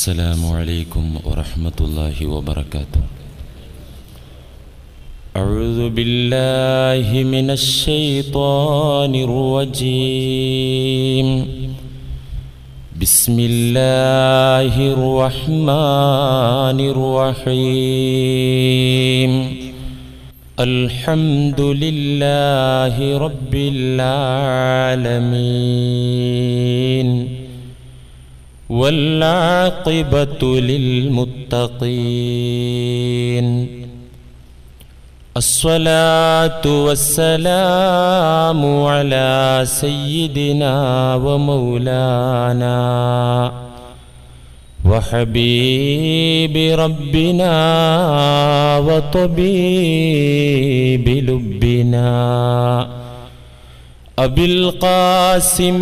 السلام عليكم ورحمة الله وبركاته أعوذ بالله من الشيطان الرجيم بسم الله الرحمن الرحيم الحمد لله رب العالمين والعاقبة للمتقين الصلاة والسلام على سيدنا ومولانا وحبيب ربنا وطبيب لبنا أبي القاسم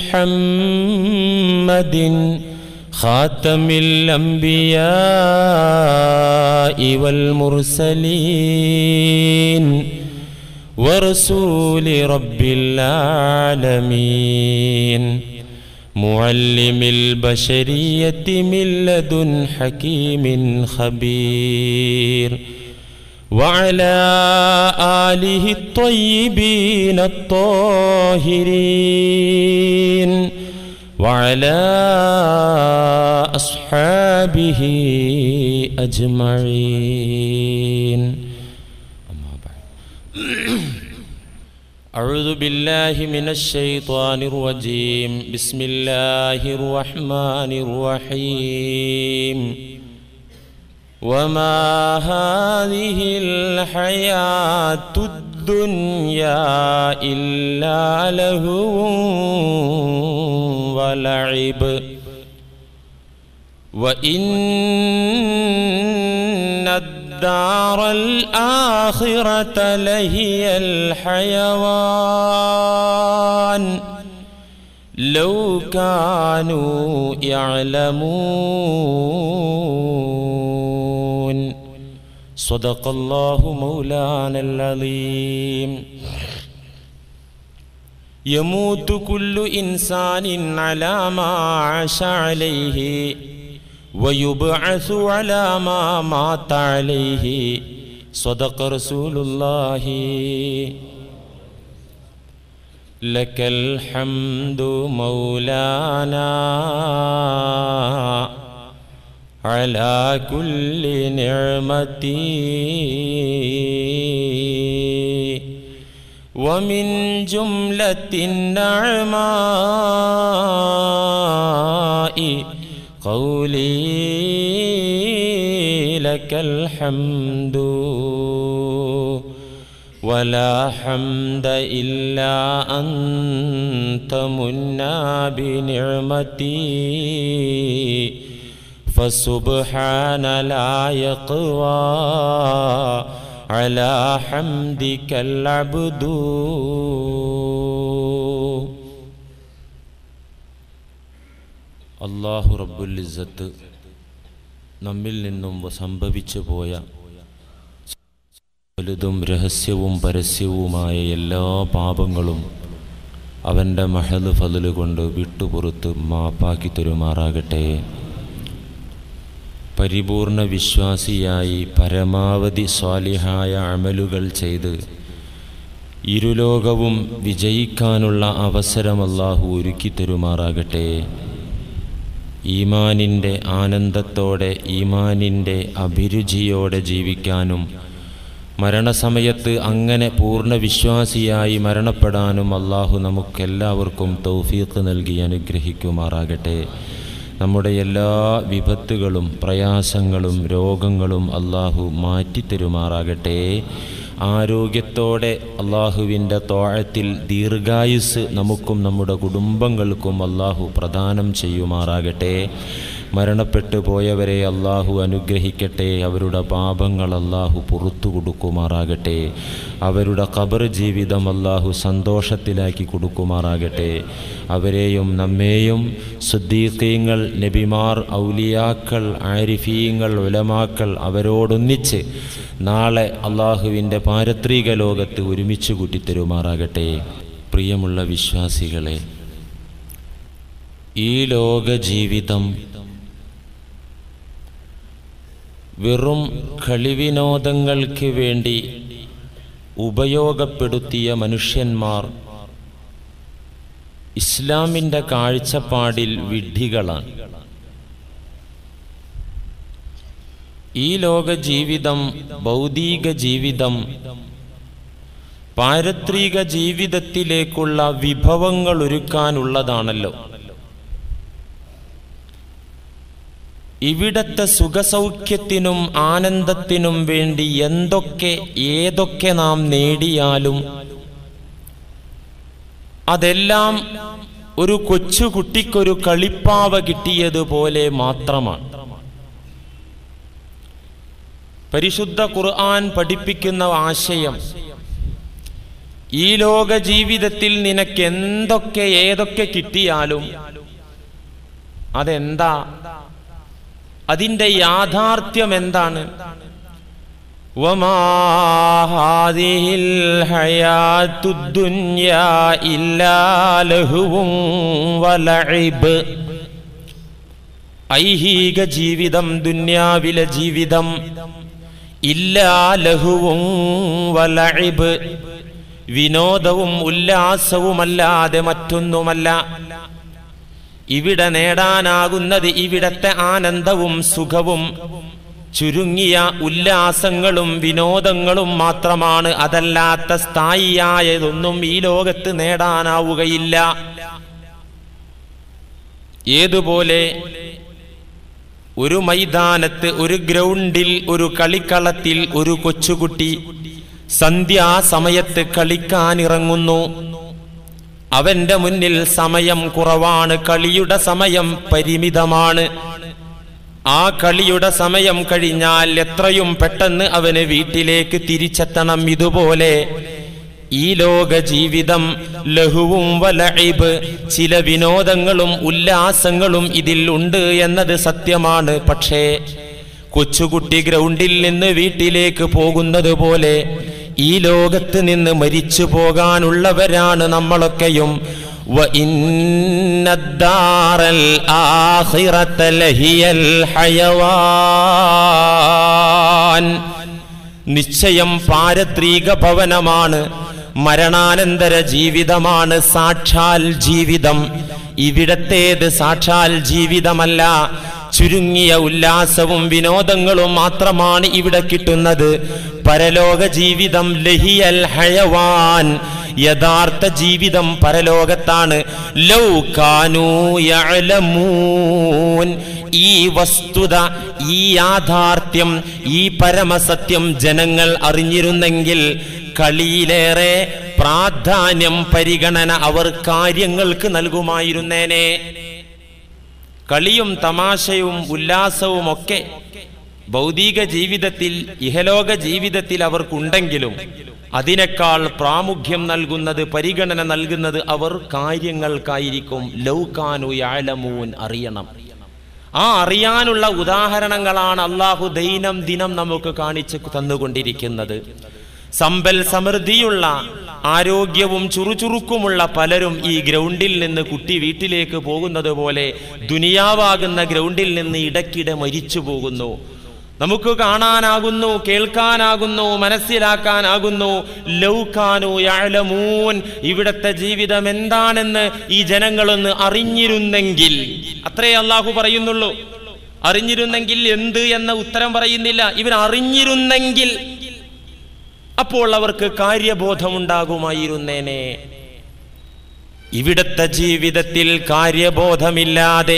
محمد خاتم الأنبياء والمرسلين ورسول رب العالمين معلم البشرية من لدن حكيم خبير وعلى آله الطيبين الطاهرين وعلى أصحابه أجمعين أما بعد أعوذ بالله من الشيطان الرجيم بسم الله الرحمن الرحيم وما هذه الحياة الدنيا إلا لهو ولعب وإن الدار الآخرة لهي الحيوان لو كانوا يعلمون صدق الله مولانا العظيم يموت كل إنسان على ما عاش عليه ويبعث على ما مات عليه صدق رسول الله لك الحمد مولانا على كل نعمتي ومن جملة النعماء قولي لك الحمد ولا حمد إلا أنت منا بنعمتي فسبحان لا يقوى على حمدك العبد അള്ളാഹു റബ്ബുൽ ഇസ്സത്ത് നമ്മിൽ നിന്നും സംഭവിച്ചു പോയ വലുതും രഹസ്യവും പരസ്യവുമായ എല്ലാ പാപങ്ങളും അവൻ്റെ മഹദ് ഫതില് കൊണ്ട് വിട്ടുപുറത്ത് മാപ്പാക്കി തരുമാറാകട്ടെ പരിപൂർണ വിശ്വാസിയായി പരമാവധി സ്വാലിഹായ അമലുകൾ ചെയ്ത് ഇരുലോകവും വിജയിക്കാനുള്ള അവസരം അല്ലാഹു ഒരുക്കി തരുമാറാകട്ടെ ഈമാനിൻ്റെ ആനന്ദത്തോടെ ഈമാനിൻ്റെ അഭിരുചിയോടെ ജീവിക്കാനും മരണസമയത്ത് അങ്ങനെ പൂർണ്ണ വിശ്വാസിയായി മരണപ്പെടാനും അള്ളാഹു നമുക്കെല്ലാവർക്കും തൗഫീഖ് നൽകി അനുഗ്രഹിക്കുമാറാകട്ടെ നമ്മുടെ എല്ലാ വിപത്തുകളും പ്രയാസങ്ങളും രോഗങ്ങളും അള്ളാഹു മാറ്റിത്തരുമാറാകട്ടെ ആരോഗ്യത്തോടെ അള്ളാഹുവിൻ്റെ തോഴത്തിൽ ദീർഘായുസ് നമുക്കും നമ്മുടെ കുടുംബങ്ങൾക്കും അള്ളാഹു പ്രദാനം ചെയ്യുമാറാകട്ടെ മരണപ്പെട്ടു പോയവരെ അള്ളാഹു അനുഗ്രഹിക്കട്ടെ അവരുടെ പാപങ്ങൾ അള്ളാഹു പുറത്തു കൊടുക്കുമാറാകട്ടെ അവരുടെ ഖബർ ജീവിതം അള്ളാഹു സന്തോഷത്തിലാക്കി കൊടുക്കുമാറാകട്ടെ അവരെയും നമ്മെയും സുദ്ദീഖീങ്ങൾ നബിമാർ ഔലിയാക്കൾ ആരിഫീങ്ങൾ ഉലമാക്കൾ അവരോടൊന്നിച്ച് നാളെ അള്ളാഹുവിൻ്റെ പാരത്രിക ലോകത്ത് ഒരുമിച്ച് കൂട്ടിത്തരുമാറാകട്ടെ പ്രിയമുള്ള വിശ്വാസികളെ ഈ ലോക ജീവിതം വെറും കളിവിനോദങ്ങൾക്ക് വേണ്ടി ഉപയോഗപ്പെടുത്തിയ മനുഷ്യന്മാർ ഇസ്ലാമിൻ്റെ കാഴ്ചപ്പാടിൽ വിഡ്ഢികളാണ് ഈ ലോക ജീവിതം ഭൗതിക ജീവിതം പാരത്രിക ജീവിതത്തിലേക്കുള്ള വിഭവങ്ങൾ ഒരുക്കാനുള്ളതാണല്ലോ ഇവിടത്തെ സുഖസൗഖ്യത്തിനും ആനന്ദത്തിനും വേണ്ടി എന്തൊക്കെ ഏതൊക്കെ നാം നേടിയാലും അതെല്ലാം ഒരു കൊച്ചുകുട്ടിക്കൊരു കളിപ്പാവ കിട്ടിയതുപോലെ മാത്രമാണ് പരിശുദ്ധ ഖുർആൻ പഠിപ്പിക്കുന്ന ആശയം ഈ ലോക ജീവിതത്തിൽ നിനക്ക് എന്തൊക്കെ ഏതൊക്കെ കിട്ടിയാലും അതെന്താ അതിൻ്റെ യാഥാർത്ഥ്യം എന്താണ് وما هذه الحياة الدنيا إلا لهو ولعب ഐഹിക ജീവിതം ദുന്യാവിലെ ജീവിതം ഇല്ലാ ലഹുവും വലഇബ് വിനോദവും ഉല്ലാസവുമല്ലാതെ മറ്റൊന്നുമല്ല ഇവിടെ നേടാനാകുന്നത് ഇവിടത്തെ ആനന്ദവും സുഖവും ചുരുങ്ങിയ ഉല്ലാസങ്ങളും വിനോദങ്ങളും മാത്രമാണ് അതല്ലാത്ത സ്ഥായിയായതൊന്നും ഈ ലോകത്ത് നേടാനാവുകയില്ല ഏതുപോലെ ഒരു മൈതാനത്ത് ഒരു ഗ്രൗണ്ടിൽ ഒരു കളിക്കളത്തിൽ ഒരു കൊച്ചുകുട്ടി സന്ധ്യാസമയത്ത് കളിക്കാനിറങ്ങുന്നു അവന്റെ മുന്നിൽ സമയം കുറവാണ് കളിയുടെ സമയം പരിമിതമാണ് ആ കളിയുടെ സമയം കഴിഞ്ഞാൽ എത്രയും പെട്ടെന്ന് അവന് വീട്ടിലേക്ക് തിരിച്ചെത്തണം ഇതുപോലെ ഈ ലോക ജീവിതം ലഹുവും വലഇബ് ചില വിനോദങ്ങളും ഉല്ലാസങ്ങളും ഇതിൽ ഉണ്ട് എന്നത് സത്യമാണ് പക്ഷേ കൊച്ചുകുട്ടി ഗ്രൗണ്ടിൽ നിന്ന് വീട്ടിലേക്ക് പോകുന്നത് പോലെ ഈ ലോകത്ത് നിന്ന് മരിച്ചു പോകാനുള്ളവരാണ് നമ്മളൊക്കെയും وإن الدار الآخرة لهي الحيوان നിശ്ചയം പാരത്രിക ഭവനമാണ് മരണാനന്തര ജീവിതമാണ് സാക്ഷാൽ ജീവിതം ഇവിടത്തേത് സാക്ഷാൽ ജീവിതമല്ല ചുരുങ്ങിയ ഉല്ലാസവും വിനോദങ്ങളും മാത്രമാണ് ഇവിടെ കിട്ടുന്നത് പരലോക ജീവിതം ലഹിയൽ ഹയവാൻ യഥാർത്ഥ ജീവിതം പരലോകത്താണ് ലൗകാനൂ യഅലമൂൻ ഈ വസ്തുത ഈ യാഥാർത്ഥ്യം ഈ പരമസത്യം ജനങ്ങൾ അറിഞ്ഞിരുന്നെങ്കിൽ കളിയിലേറെ പ്രാധാന്യം പരിഗണന അവർ കാര്യങ്ങൾക്ക് നൽകുമായിരുന്നേനെ കളിയും തമാശയും ഉല്ലാസവും ഒക്കെ ഭൗതിക ജീവിതത്തിൽ ഇഹലോക ജീവിതത്തിൽ അവർക്കുണ്ടെങ്കിലും അതിനേക്കാൾ പ്രാമുഖ്യം നൽകുന്നത് പരിഗണന നൽകുന്നത് അവർ കാര്യങ്ങൾക്കായിരിക്കും ലൗകാനു യാലമൂൻ അറിയണം ആ അറിയാനുള്ള ഉദാഹരണങ്ങളാണ് അള്ളാഹു ദൈനം ദിനം നമുക്ക് കാണിച്ച് തന്നുകൊണ്ടിരിക്കുന്നത് സമ്പൽ സമൃദ്ധിയുള്ള ആരോഗ്യവും ചുറുചുറുക്കുമുള്ള പലരും ഈ ഗ്രൗണ്ടിൽ നിന്ന് കുട്ടി വീട്ടിലേക്ക് പോകുന്നത് പോലെ ദുനിയാവാകുന്ന ഗ്രൗണ്ടിൽ നിന്ന് ഇടയ്ക്കിടെ മരിച്ചു പോകുന്നു നമുക്ക് കാണാനാകുന്നു കേൾക്കാനാകുന്നു മനസ്സിലാക്കാനാകുന്നു ലൗകാനു യാലമൂൻ ഇവിടത്തെ ജീവിതം എന്താണെന്ന് ഈ ജനങ്ങളൊന്ന് അറിഞ്ഞിരുന്നെങ്കിൽ അത്രേ അള്ളാഹു പറയുന്നുള്ളൂ അറിഞ്ഞിരുന്നെങ്കിൽ എന്ത് എന്ന ഉത്തരം പറയുന്നില്ല ഇവർ അറിഞ്ഞിരുന്നെങ്കിൽ അപ്പോൾ അവർക്ക് കാര്യബോധമുണ്ടാകുമായിരുന്നേനെ ഇവിടത്തെ ജീവിതത്തിൽ കാര്യബോധമില്ലാതെ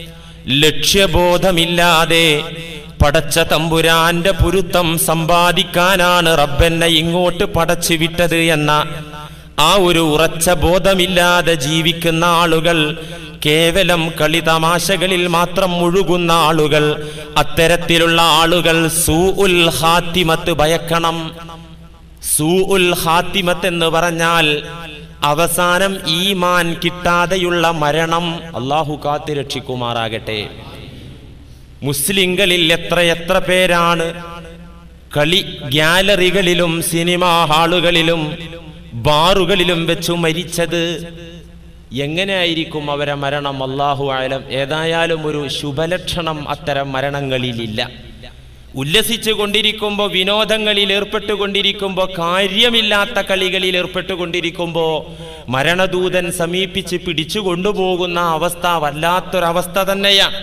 ലക്ഷ്യബോധമില്ലാതെ പടച്ച തമ്പുരാന്റെ പുരുത്തം സമ്പാദിക്കാനാണ് റബ്ബെന്നെ ഇങ്ങോട്ട് പടച്ചു വിട്ടത് എന്ന ആ ഒരു ഉറച്ച ബോധമില്ലാതെ ജീവിക്കുന്ന ആളുകൾ കേവലം കളി തമാശകളിൽ മാത്രം മുഴുകുന്ന ആളുകൾ അത്തരത്തിലുള്ള ആളുകൾ സൂ ഉൽ ഹാത്തിമത്ത് ഭയക്കണം സൂ ഉൽ ഹാത്തിമത്ത് എന്ന് പറഞ്ഞാൽ അവസാനം ഈമാൻ കിട്ടാതെയുള്ള മരണം അള്ളാഹു കാത്തി രക്ഷിക്കുമാറാകട്ടെ മുസ്ലിങ്ങളിൽ എത്ര എത്ര പേരാണ് കളി ഗ്യാലറികളിലും സിനിമാ ഹാളുകളിലും ബാറുകളിലും വെച്ചു മരിച്ചത് എങ്ങനെയായിരിക്കും അവരെ മരണം അള്ളാഹു ആയാലും ഏതായാലും ഒരു ശുഭലക്ഷണം അത്തരം മരണങ്ങളിലില്ല ഉല്ലസിച്ചു കൊണ്ടിരിക്കുമ്പോൾ വിനോദങ്ങളിൽ ഏർപ്പെട്ടുകൊണ്ടിരിക്കുമ്പോൾ കാര്യമില്ലാത്ത കളികളിൽ ഏർപ്പെട്ടുകൊണ്ടിരിക്കുമ്പോൾ മരണദൂതൻ സമീപിച്ച് പിടിച്ചു കൊണ്ടുപോകുന്ന അവസ്ഥ വല്ലാത്തൊരവസ്ഥ തന്നെയാണ്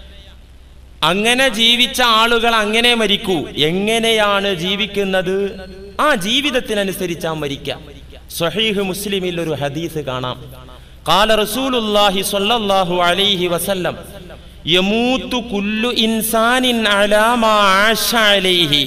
അങ്ങനെ ജീവിച്ച ആളുകൾ അങ്ങനെ മരിക്കൂ എങ്ങനെയാണ് ജീവിക്കുന്നത് ആ ജീവിതത്തിനനുസരിച്ചാ മരിക്കാം സ്വഹീഹ് മുസ്ലിമിൽ ഒരു ഹദീസ് കാണാം കാല റസൂലുല്ലാഹി സ്വല്ലല്ലാഹു അലൈഹി വസല്ലം യമൂത്തു കുല്ലു ഇൻസാനിൻ അലാ മാ ആശ അലൈഹി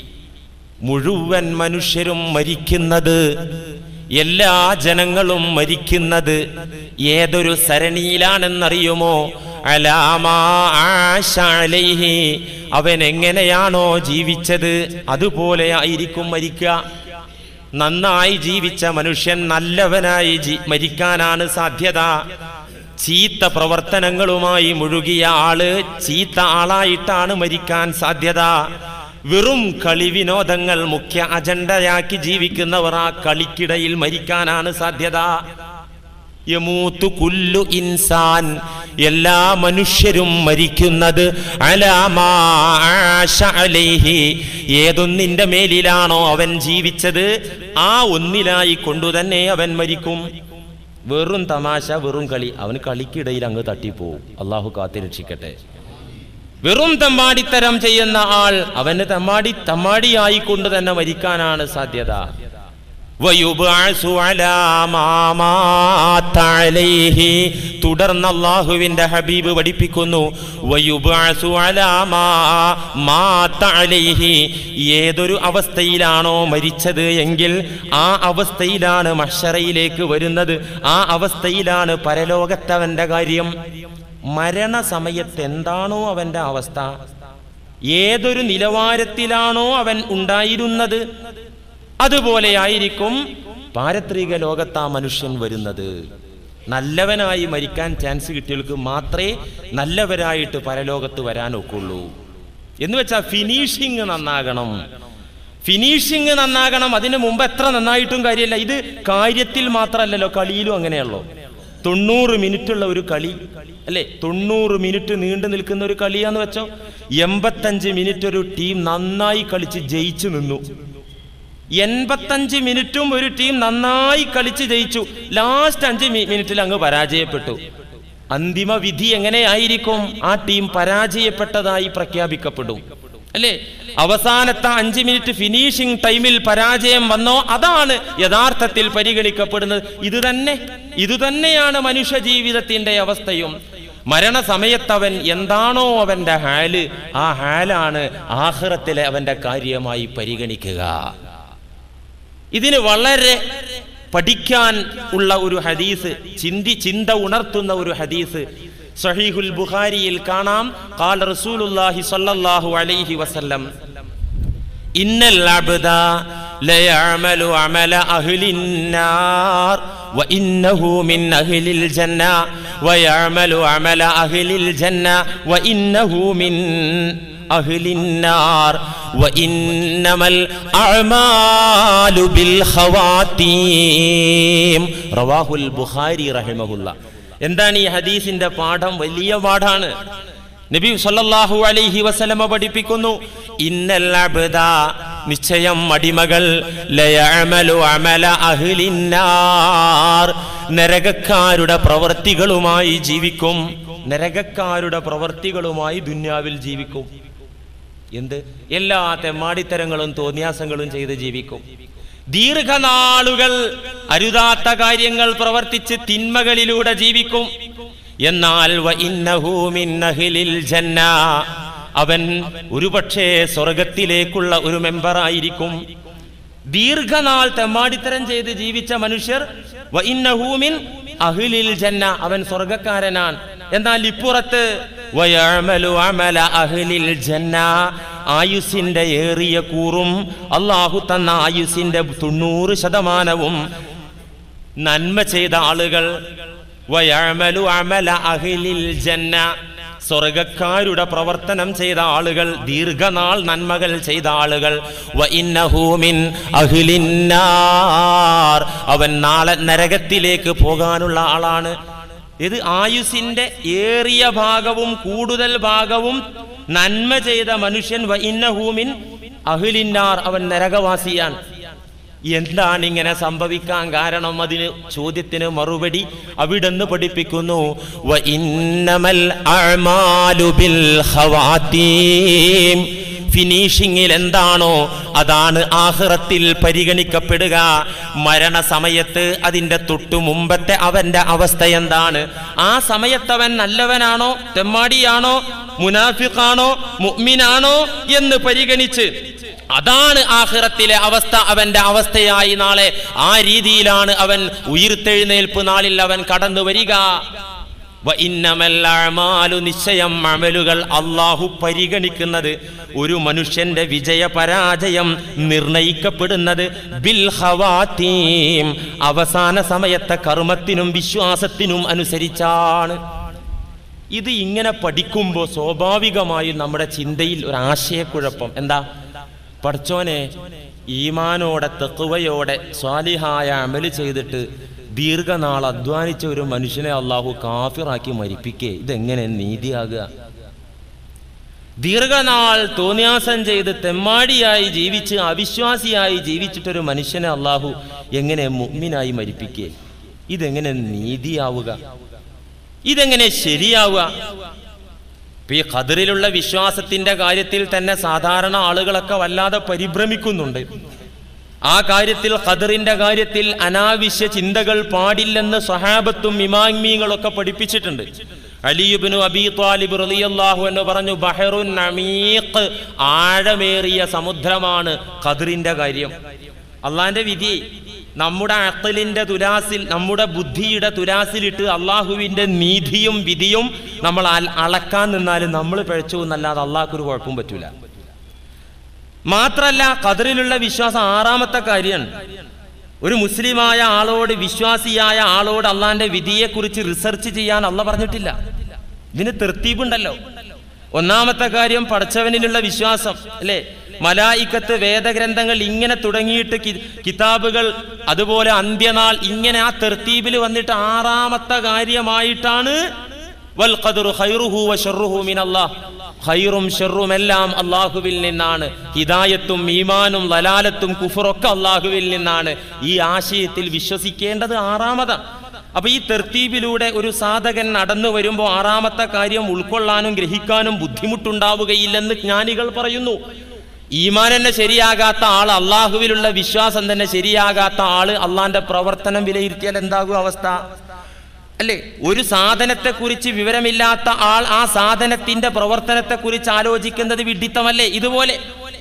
മുഴുവൻ മനുഷ്യരും മരിക്കുന്നത് എല്ലാ ജനങ്ങളും മരിക്കുന്നത് ഏതൊരു സരണിയിലാണെന്നറിയുമോ അലാമാ ആശ അലൈഹി അവൻ എങ്ങനെയാണോ ജീവിച്ചത് അതുപോലെ ആയിരിക്കും മരിക്കുക നന്നായി ജീവിച്ച മനുഷ്യൻ നല്ലവനായി ജീ- മരിക്കാനാണ് സാധ്യത ചീത്ത പ്രവർത്തനങ്ങളുമായി മുഴുകിയ ആള് ചീത്ത ആളായിട്ടാണ് മരിക്കാൻ സാധ്യത വെറും കളി വിനോദങ്ങൾ മുഖ്യ അജണ്ടയാക്കി ജീവിക്കുന്നവർ ആ കളിക്കിടയിൽ മരിക്കാനാണ് സാധ്യത യമൂത്തു കുല്ലു ഇൻസാൻ എല്ലാ മനുഷ്യരും മരിക്കുന്നത് അലാമാ ആശ അലൈഹി ഏതൊന്നിന്റെ മേലിലാണോ അവൻ ജീവിച്ചത് ആ ഒന്നിലായി കൊണ്ടുതന്നെ അവൻ മരിക്കും വെറും തമാശ വെറും കളി അവന് കളിക്കിടയിൽ അങ്ങ് തട്ടിപ്പോവും അള്ളാഹു കാത്തിരക്ഷിക്കട്ടെ വെറും തമ്മാടിത്തരം ചെയ്യുന്ന ആൾ അവന് തമ്മാടി തമ്മാടിയായിക്കൊണ്ട് തന്നെ മരിക്കാനാണ് സാധ്യത വയുബ്അസു അലാ മാ മാത അലൈഹി. തുടർന്ന് അള്ളാഹുവിന്റെ ഹബീബ് പഠിപ്പിക്കുന്നു വയുബ്അസു അലാ മാ മാത അലൈഹി. ഏതൊരു അവസ്ഥയിലാണോ മരിച്ചത് എങ്കിൽ ആ അവസ്ഥയിലാണ് മഷറയിലേക്ക് വരുന്നത് ആ അവസ്ഥയിലാണ് പരലോകത്തവന്റെ കാര്യം മരണസമയത്ത് എന്താണോ അവന്റെ അവസ്ഥ ഏതൊരു നിലവാരത്തിലാണോ അവൻ ഉണ്ടായിരുന്നത് അതുപോലെയായിരിക്കും പാരത്രിക ലോകത്ത് ആ മനുഷ്യൻ വരുന്നത് നല്ലവനായി മരിക്കാൻ ചാൻസ് കിട്ടിയവർക്ക് മാത്രമേ നല്ലവരായിട്ട് പരലോകത്ത് വരാൻ ഒക്കുള്ളൂ എന്ന് വെച്ചാൽ ഫിനിഷിങ് നന്നാകണം ഫിനിഷിങ് നന്നാകണം അതിനു മുമ്പ് എത്ര നന്നായിട്ടും കാര്യമില്ല ഇത് കാര്യത്തിൽ മാത്രമല്ലല്ലോ കളിയിലും അങ്ങനെയുള്ളൂ തൊണ്ണൂറ് മിനിറ്റുള്ള ഒരു കളി അല്ലെ തൊണ്ണൂറ് മിനിറ്റ് നീണ്ടു നിൽക്കുന്ന ഒരു കളിയാന്ന് വെച്ചോ എൺപത്തഞ്ച് മിനിറ്റ് ഒരു ടീം നന്നായി കളിച്ച് ജയിച്ചു നിന്നു എൺപത്തഞ്ച് മിനിറ്റും ഒരു ടീം നന്നായി കളിച്ച് ജയിച്ചു ലാസ്റ്റ് അഞ്ച് മി- മിനിറ്റിൽ അങ്ങ് പരാജയപ്പെട്ടു അന്തിമ വിധി എങ്ങനെയായിരിക്കും ആ ടീം പരാജയപ്പെട്ടതായി പ്രഖ്യാപിക്കപ്പെടും അല്ലേ അവസാനത്തെ അഞ്ച് മിനിറ്റ് ഫിനിഷിംഗ് ടൈമിൽ പരാജയം വന്നോ അതാണ് യഥാർത്ഥത്തിൽ പരിഗണിക്കപ്പെടുന്നത് ഇത് തന്നെ ഇത് തന്നെയാണ് മനുഷ്യ ജീവിതത്തിന്റെ അവസ്ഥയും മരണസമയത്തവൻ എന്താണോ അവന്റെ ഹാല് ആ ഹാലാണ് ആഹ്റത്തിലെ അവന്റെ കാര്യമായി പരിഗണിക്കുക ഇതിന് വളരെ പഠിക്കാൻ ഉള്ള ഒരു ഹദീസ് ചിന്തി ചിന്ത ഉണർത്തുന്ന ഒരു ഹദീസ് സഹീഹുൽ ബുഖാരിയിൽ കാണാം കാല റസൂലുള്ളാഹി സ്വല്ലല്ലാഹു അലൈഹി വസല്ലം ഇന്നൽ അബ്ദ ലയഅമലു അമല അഹ്ലിൻ നാർ وإنه من أهل الجنة ويعمل عمل أهل الجنة وإنه من أهل النار وإنما الأعمال بالخواتيم رواه البخاري رحمه الله എന്താണ് ഈ ഹദീസിന്റെ പാഠം വലിയ പാഠാണ് നബി സല്ലല്ലാഹു അലൈഹി വസല്ലമ പഠിപ്പിക്കുന്നു ഇന്നൽ അബ്ദ നിശ്ചയം അടിമകൾ ലയഅമലു അമല അഹ്ലിന്നാർ നരകക്കാരുടെ പ്രവർത്തികളുമായി ജീവിക്കും നരകക്കാരുടെ പ്രവർത്തികളുമായി ദുന്യാവിൽ ജീവിക്കും എന്ത് എല്ലാ തെമ്മാടിത്തരങ്ങളും തോന്നിയാസങ്ങളും ചെയ്ത് ജീവിക്കും ദീർഘനാളുകൾ അരുതാത്ത കാര്യങ്ങൾ പ്രവർത്തിച്ച് തിന്മകളിലൂടെ ജീവിക്കും എന്നാൽ വ ഇന്നഹു മിൻ അഹ്ലിൽ ജന്ന അവൻ ഒരുപക്ഷേ സ്വർഗത്തിലേക്കുള്ള ഒരു മെമ്പറായിരിക്കും ദീർഘനാൾ തെമ്മാടിത്തരം ചെയ്ത് ജീവിച്ച മനുഷ്യർ വ ഇന്നഹു മിൻ അഹ്ലിൽ ജന്ന അവൻ സ്വർഗക്കാരനാണ് എന്നാൽ ഇപ്പുറത്ത് വയഅമലു അമല അഹ്ലിൽ ജന്ന ആയുസിന്റെ ഏറിയ കൂറും അള്ളാഹു തന്ന ആയുസിന്റെ തൊണ്ണൂറ് ശതമാനവും നന്മ ചെയ്ത ആളുകൾ വയഅമലു അമല അഹ്ലിൽ ജന്ന സ്വർഗക്കാരുടെ പ്രവർത്തനം ചെയ്ത ആളുകൾ ദീർഘനാൾ നന്മകൾ ചെയ്ത ആളുകൾ വ ഇന്നഹു മിൻ അഹ്ലിന്നാർ അവൻ നാളെ നരകത്തിലേക്ക് പോകാനുള്ള ആളാണ് ഇത് ആയുസിന്റെ ഏറിയ ഭാഗവും കൂടുതൽ ഭാഗവും നന്മ ചെയ്ത മനുഷ്യൻ വ ഇന്നഹൂമിൻ അഹ്ലിന്നാർ അവൻ നരകവാസിയാണ് എന്താണ് ഇങ്ങനെ സംഭവിക്കാൻ കാരണം അതിന് ചോദ്യത്തിന് മറുപടി അവിടുന്ന് പഠിപ്പിക്കുന്നു വ ഇന്നമൽ അഅ്മാലു ബിൽ ഖവാതീം ഫിനിഷിങ്ങിൽ എന്താണോ അതാണ് ആഹ്റത്തിൽ പരിഗണിക്കപ്പെടുക മരണസമയത്ത് അതിന്റെ തൊട്ടു മുമ്പത്തെ അവന്റെ അവസ്ഥ എന്താണ് ആ സമയത്ത് അവൻ നല്ലവനാണോ തെമ്മാടിയാണോ മുനാഫിഖാണോ മുഅ്മിനാണോ എന്ന് പരിഗണിച്ച് അതാണ് ആഖിറത്തിലെ അവസ്ഥ അവന്റെ അവസ്ഥയായി നാളെ ആ രീതിയിലാണ് അവൻ ഉയിർത്തെഴുന്നേൽപ്പ് നാളിൽ അവൻ കടന്നു വരിക വ ഇന്നമൽ അഅ്മാലു നിശ്ചയം അമലുകൾ അള്ളാഹു പരിഗണിക്കുന്നത് ഒരു മനുഷ്യന്റെ വിജയ പരാജയം നിർണയിക്കപ്പെടുന്നത് ബിൽ ഹവാത്തീം അവസാന സമയത്തെ കർമ്മത്തിനും വിശ്വാസത്തിനും അനുസരിച്ചാണ് ഇത് ഇങ്ങനെ പഠിക്കുമ്പോൾ സ്വാഭാവികമായും നമ്മുടെ ചിന്തയിൽ ഒരു ആശയക്കുഴപ്പം എന്താ പഠിച്ചോനെ ഈമാനോടെ തെക്കുവയോടെ സ്വാലിഹായ അമല് ചെയ്തിട്ട് ദീർഘനാൾ അധ്വാനിച്ച ഒരു മനുഷ്യനെ അള്ളാഹു കാഫിറാക്കി മരിപ്പിക്കേ ഇതെങ്ങനെ നീതിയാകുക ദീർഘനാൾ തോന്നിയാസം ചെയ്ത് തെമ്മാടിയായി ജീവിച്ച് അവിശ്വാസിയായി ജീവിച്ചിട്ടൊരു മനുഷ്യനെ അള്ളാഹു എങ്ങനെ മുഗ്മിനായി മരിപ്പിക്കേ ഇതെങ്ങനെ നീതിയാവുക ഇതെങ്ങനെ ശരിയാവുക ഇപ്പൊ ഈ ഖദറിലുള്ള വിശ്വാസത്തിന്റെ കാര്യത്തിൽ തന്നെ സാധാരണ ആളുകളൊക്കെ വല്ലാതെ പരിഭ്രമിക്കുന്നുണ്ട് ആ കാര്യത്തിൽ ഖദറിന്റെ കാര്യത്തിൽ അനാവശ്യ ചിന്തകൾ പാടില്ലെന്ന് സഹാബത്തും ഇമാങ്മീങ്ങളൊക്കെ പഠിപ്പിച്ചിട്ടുണ്ട് അലിയുബിനു അബി ത്വാലിബ് റളിയല്ലാഹു എന്ന് പറഞ്ഞു ബഹറുൻ അമീഖ് ആഴമേറിയ സമുദ്രമാണ് ഖദറിന്റെ കാര്യം അള്ളാന്റെ വിധി നമ്മുടെ അക്കലിന്റെ തുലാസിൽ നമ്മുടെ ബുദ്ധിയുടെ തുലാസിലിട്ട് അള്ളാഹുവിന്റെ നീതിയും വിധിയും നമ്മൾ അൽ- അളക്കാൻ നിന്നാലും നമ്മൾ പിഴച്ചു എന്നല്ലാതെ അള്ളാഹ്ക്കൊരു കുഴപ്പവും പറ്റൂല മാത്രല്ല ഖദറിലുള്ള വിശ്വാസം ആറാമത്തെ കാര്യമാണ് ഒരു മുസ്ലിമായ ആളോട് വിശ്വാസിയായ ആളോട് അള്ളാന്റെ വിധിയെക്കുറിച്ച് റിസർച്ച് ചെയ്യാൻ അള്ള പറഞ്ഞിട്ടില്ല ഇതിന് തെർത്തീബുണ്ടല്ലോ ഒന്നാമത്തെ കാര്യം പടച്ചവനിലുള്ള വിശ്വാസം അല്ലേ മലായിക്കത്ത് വേദഗ്രന്ഥങ്ങൾ ഇങ്ങനെ തുടങ്ങിയിട്ട് കി- കിതാബുകൾ അതുപോലെ അന്ത്യനാൾ ഇങ്ങനെ ആ തെർത്തീബിൽ വന്നിട്ട് ആറാമത്തെ കാര്യമായിട്ടാണ് വൽ ഖദറു ഖൈറുഹു വ ശർറുഹു മിനല്ലാഹ് ഖൈറും ഷെറും എല്ലാം അള്ളാഹുവിൽ നിന്നാണ് ഹിദായത്തും ഈമാനും ലലാലത്തും കുഫറൊക്കെ അള്ളാഹുവിൽ നിന്നാണ് ഈ ആശയത്തിൽ വിശ്വസിക്കേണ്ടത് ആറാമതാണ് അപ്പൊ ഈ തെർത്തീബിലൂടെ ഒരു സാധകൻ നടന്നു വരുമ്പോൾ ആറാമത്തെ കാര്യം ഉൾക്കൊള്ളാനും ഗ്രഹിക്കാനും ബുദ്ധിമുട്ടുണ്ടാവുകയില്ലെന്ന് ജ്ഞാനികൾ പറയുന്നു ഈമാൻ തന്നെ ശരിയാകാത്ത ആൾ അള്ളാഹുവിലുള്ള വിശ്വാസം തന്നെ ശരിയാകാത്ത ആള് അള്ളാന്റെ പ്രവർത്തനം വിലയിരുത്തിയാൽ എന്താകും അവസ്ഥ അല്ലേ ഒരു സാധനത്തെ കുറിച്ച് വിവരമില്ലാത്ത ആൾ ആ സാധനത്തിന്റെ പ്രവർത്തനത്തെ കുറിച്ച് ആലോചിക്കുന്നത് വിഡിത്തമല്ലേ ഇതുപോലെ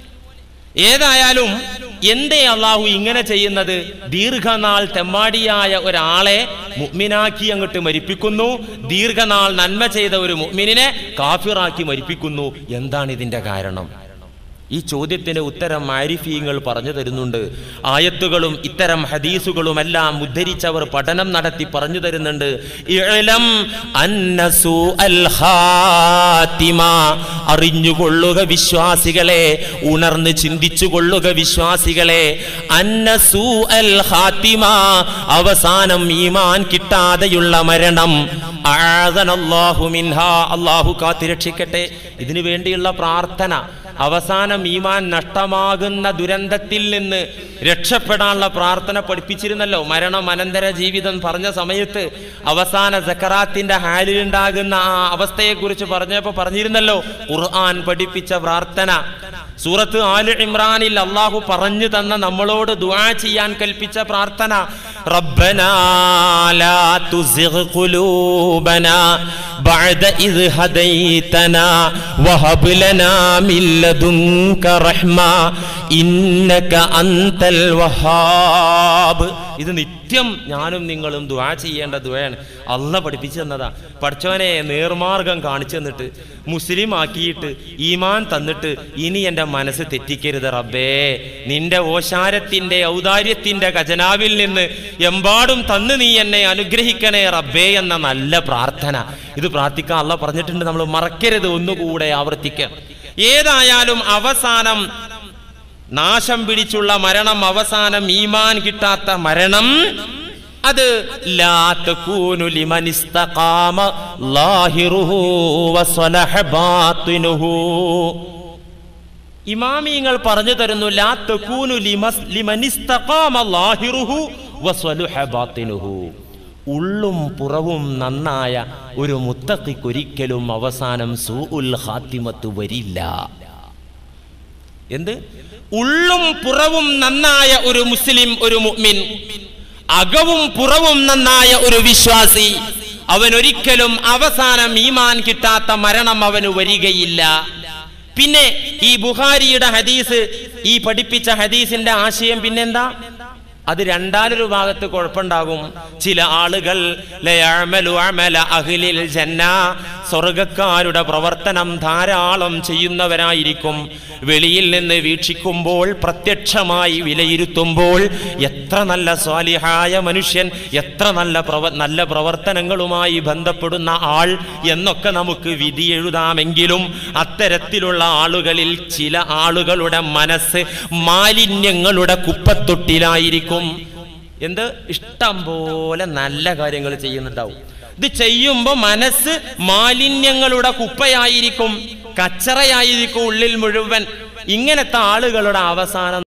ഏതായാലും എന്തേ അള്ളാഹു ഇങ്ങനെ ചെയ്യുന്നത് ദീർഘനാൾ തെമ്മാടിയായ ഒരാളെ മുഅ്മിനാക്കി അങ്ങോട്ട് മരിപ്പിക്കുന്നു ദീർഘനാൾ നന്മ ചെയ്ത ഒരു മുഅ്മിനിനെ കാഫിറാക്കി മരിപ്പിക്കുന്നു എന്താണ് ഇതിന്റെ കാരണം ഈ ചോദ്യത്തിന് ഉത്തരം ആരിഫീങ്ങൾ പറഞ്ഞു തരുന്നുണ്ട് ആയത്തുകളും ഇത്തരം ഹദീസുകളും എല്ലാം ഉദ്ധരിച്ചവർ പഠനം നടത്തി പറഞ്ഞു തരുന്നുണ്ട് ഇഅ്ലം അന്ന സൂഅൽ ഖാത്തിമ. അറിഞ്ഞുകൊള്ളുക വിശ്വാസികളെ ഉണർന്ന് ചിന്തിച്ചു കൊള്ളുക വിശ്വാസികളെ അന്ന സൂഅൽ ഖാത്തിമ. അവസാനം ഈമാൻ കിട്ടാതെയുള്ള മരണം ആദനല്ലാഹു മിൻഹാ അള്ളാഹു കാത്തിരക്ഷിക്കട്ടെ ഇതിനു വേണ്ടിയുള്ള പ്രാർത്ഥന അവസാനം ഈമാൻ നഷ്ടമാകുന്ന ദുരന്തത്തിൽ നിന്ന് രക്ഷപ്പെടാനുള്ള പ്രാർത്ഥന പഠിപ്പിച്ചിരുന്നല്ലോ മരണം അനന്തര ജീവിതം പറഞ്ഞ സമയത്ത് അവസാന സക്കറാത്തിന്റെ ഹാലിലുണ്ടാകുന്ന ആ അവസ്ഥയെക്കുറിച്ച് പറഞ്ഞപ്പോൾ പറഞ്ഞിരുന്നല്ലോ ഖുർആൻ പഠിപ്പിച്ച പ്രാർത്ഥന സൂറത്ത് ആല് ഇമ്രാനിൽ അള്ളാഹു പറഞ്ഞു തന്ന നമ്മളോട് ദുആ ചെയ്യാൻ കൽപ്പിച്ച പ്രാർത്ഥന റബ്ബനാ ലാ തുസിഗ് ഖുലൂബനാ ബഅദ ഇദ് ഹദൈതനാ വഹബ് ലനാ മിൻ ലദുൻക റഹ്മ ഇന്നക അൻതൽ വഹാബ് ഇത് നിത്യം ഞാനും നിങ്ങളും ദുആ ചെയ്യേണ്ട ദുആയാണ് അല്ല പഠിപ്പിച്ചു തന്നതാ പഠിച്ചവനെ നേർമാർഗം കാണിച്ചു തന്നിട്ട് മുസ്ലിം ആക്കിയിട്ട് ഈമാൻ തന്നിട്ട് ഇനി എൻ്റെ മനസ്സ് തെറ്റിക്കരുത് റബ്ബേ നിന്റെ ഓശാരത്തിന്റെ ഔദാര്യത്തിന്റെ ഖജനാവിൽ നിന്ന് എമ്പാടും തന്ന് നീ എന്നെ അനുഗ്രഹിക്കണേ റബ്ബേ എന്ന നല്ല പ്രാർത്ഥന ഇത് പ്രാർത്ഥിക്കാൻ അല്ല പറഞ്ഞിട്ടുണ്ട് നമ്മൾ മറക്കരുത് ഒന്നുകൂടെ ആവർത്തിക്കണം ഏതായാലും അവസാനം നാശം പിടിച്ചുള്ള മരണം അവസാനം ഈമാൻ കിട്ടാത്ത മരണം അത് ലാ തകൂനു ലിമൻ ഇസ്തഖാമ ലാഹിറുഹു വസലഹ ബാത്തിനുഹു ഇമാമിങ്ങൾ പറഞ്ഞു തരുന്നു ലാ തകൂനു ലിമസ് ലിമൻ ഇസ്തഖാമ ലാഹിറുഹു വസലഹ ബാത്തിനുഹു ഉള്ളും പുറവും നന്നായ ഒരു മുത്തക്കിക്കൊരിക്കലും അവസാനം സൂഉൽ ഖാത്തിമത്ത് വരില്ല എന്ത് ഉള്ളും പുറവും നന്നായ ഒരു മുസ്ലിം ഒരു മുഅ്മിൻ അകവും പുറവും നന്നായ ഒരു വിശ്വാസി അവൻ ഒരിക്കലും അവസാനം ഈമാൻ കിട്ടാത്ത മരണം അവന് വരികയില്ല പിന്നെ ഈ ബുഹാരിയുടെ ഹദീസ് ഈ പഠിപ്പിച്ച ഹദീസിന്റെ ആശയം പിന്നെന്താ അത് രണ്ടാലൊരു ഭാഗത്ത് കുഴപ്പമുണ്ടാകും ചില ആളുകൾ ലയഅമലു അമല അഹ്ലിൽ ജന്ന സ്വർഗക്കാരുടെ പ്രവർത്തനം ധാരാളം ചെയ്യുന്നവരായിരിക്കും വെളിയിൽ നിന്ന് വീക്ഷിക്കുമ്പോൾ പ്രത്യക്ഷമായി വിലയിരുത്തുമ്പോൾ എത്ര നല്ല സ്വാലിഹായ മനുഷ്യൻ എത്ര നല്ല പ്രവ നല്ല പ്രവർത്തനങ്ങളുമായി ബന്ധപ്പെടുന്ന ആൾ എന്നൊക്കെ നമുക്ക് വിധി എഴുതാമെങ്കിലും അത്തരത്തിലുള്ള ആളുകളിൽ ചില ആളുകളുടെ മനസ്സ് മാലിന്യങ്ങളുടെ കുപ്പത്തൊട്ടിലായിരിക്കും എന്ത് ഇഷ്ടം പോലെ നല്ല കാര്യങ്ങൾ ചെയ്യുന്നുണ്ടാവും ഇത് ചെയ്യുമ്പോൾ മനസ്സ് മാലിന്യങ്ങളുടെ കുപ്പയായിരിക്കും കച്ചറയായിരിക്കും ഉള്ളിൽ മുഴുവൻ ഇങ്ങനത്തെ ആളുകളുടെ അവസാനം